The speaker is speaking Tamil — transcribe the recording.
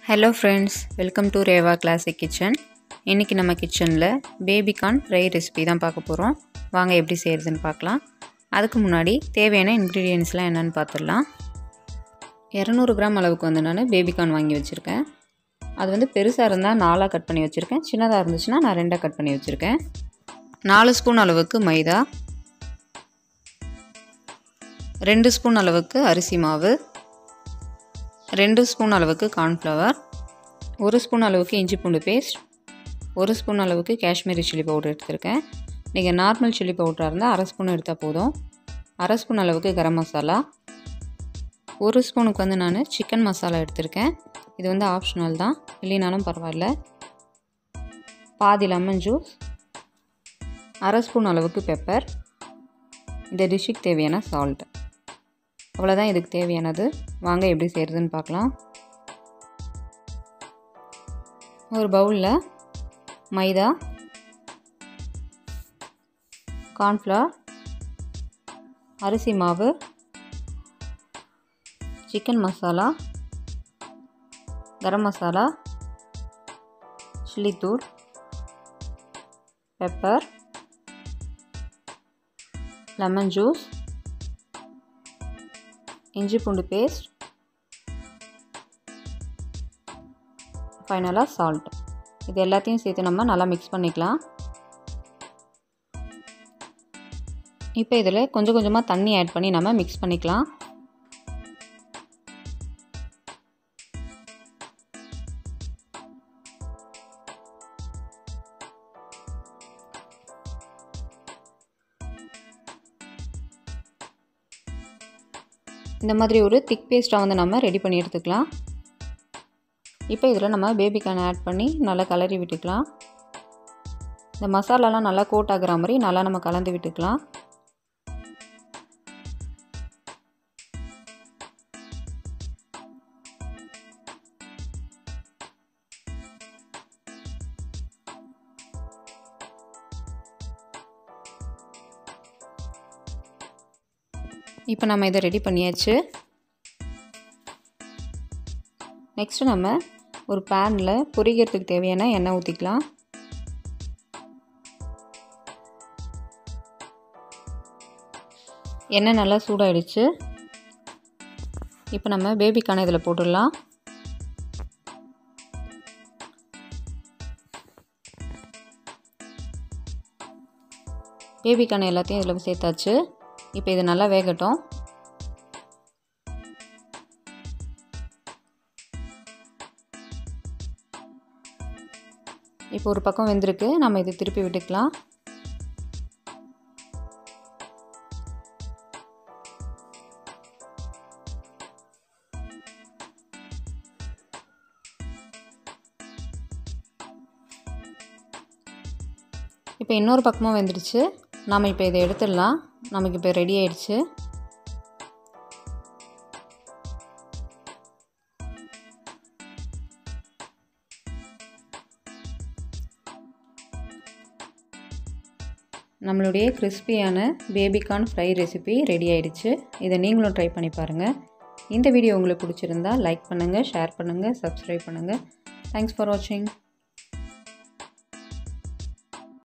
hello friends welcome to Reva classic kitchen இன்றைக்கி நம்ம கிச்சனில் பேபிகார்ன் ஃப்ரை ரெசிபி தான் பார்க்க போகிறோம் வாங்க எப்படி செய்கிறதுன்னு பார்க்கலாம் அதுக்கு முன்னாடி தேவையான இன்க்ரீடியன்ஸ்லாம் என்னென்னு பார்த்துடலாம் இரநூறு கிராம் அளவுக்கு வந்து நான் பேபிகார்ன் வாங்கி வச்சுருக்கேன் அது வந்து பெருசாக இருந்தால் நாலாக கட் பண்ணி வச்சுருக்கேன் சின்னதாக இருந்துச்சுன்னா நான் ரெண்டாக கட் பண்ணி வச்சுருக்கேன் நாலு ஸ்பூன் அளவுக்கு மைதா ரெண்டு ஸ்பூன் அளவுக்கு அரிசி மாவு ரெண்டு ஸ்பூன் அளவுக்கு கார்ன்ஃப்ளவர் ஒரு ஸ்பூன் அளவுக்கு இஞ்சி பூண்டு பேஸ்ட் ஒரு ஸ்பூன் அளவுக்கு காஷ்மீரி சில்லி பவுடர் எடுத்திருக்கேன் நீங்கள் நார்மல் சில்லி பவுடராக இருந்தால் அரை ஸ்பூன் எடுத்தால் போதும் அரை ஸ்பூன் அளவுக்கு கரம் மசாலா ஒரு ஸ்பூனுக்கு வந்து நான் சிக்கன் மசாலா எடுத்திருக்கேன் இது வந்து ஆப்ஷனல் தான் இல்லைனாலும் பரவாயில்ல பாதி லெமன் ஜூஸ் அரை ஸ்பூன் அளவுக்கு பெப்பர் இந்த டிஷ்ஷுக்கு தேவையான சால்ட் அவ்வளோதான் இதுக்கு தேவையானது வாங்க எப்படி செய்கிறதுன்னு பார்க்கலாம் ஒரு பவுலில் மைதா கார்ன்ஃப்ளவர் அரிசி மாவு சிக்கன் மசாலா கரம் மசாலா சில்லித்தூள் பெப்பர் லெமன் ஜூஸ் இஞ்சி பூண்டு பேஸ்ட் ஃபைனலாக சால்ட் இது எல்லாத்தையும் சேர்த்து நம்ம நல்லா மிக்ஸ் பண்ணிக்கலாம் இப்போ இதில் கொஞ்சம் கொஞ்சமாக தண்ணி ஆட் பண்ணி நம்ம மிக்ஸ் பண்ணிக்கலாம் இந்த மாதிரி ஒரு திக் பேஸ்ட்டாக வந்து நம்ம ரெடி பண்ணி எடுத்துக்கலாம் இப்போ இதில் நம்ம பேபிக்கான ஆட் பண்ணி நல்லா கலரி விட்டுக்கலாம் இந்த மசாலாலாம் நல்லா கோட் ஆகுற மாதிரி நல்லா நம்ம கலந்து விட்டுக்கலாம் இப்போ நம்ம இதை ரெடி பண்ணியாச்சு நெக்ஸ்ட்டு நம்ம ஒரு பேனில் பொரிக்கிறதுக்கு தேவையான எண்ணெய் ஊற்றிக்கலாம் எண்ணெய் நல்லா சூடாயிடுச்சு இப்போ நம்ம பேபிக்கான இதில் போட்டுடலாம் பேபிக்கான எல்லாத்தையும் இதில் சேர்த்தாச்சு இப்போ இது நல்லா வேகட்டும் இப்போ ஒரு பக்கம் வெந்திருக்கு நம்ம இது திருப்பி விட்டுக்கலாம் இப்போ இன்னொரு பக்கமும் வெந்துடுச்சு நாம் இப்போ இதை எடுத்துடலாம் நமக்கு இப்போ ரெடி ஆயிடுச்சு நம்மளுடைய கிறிஸ்பியான பேபிகார்ன் ஃப்ரை ரெசிபி ரெடி ஆயிடுச்சு இதை நீங்களும் ட்ரை பண்ணி பாருங்கள் இந்த வீடியோ உங்களுக்கு பிடிச்சிருந்தா லைக் பண்ணுங்கள் ஷேர் பண்ணுங்கள் சப்ஸ்கிரைப் பண்ணுங்கள் தேங்க்ஸ் ஃபார் வாட்சிங்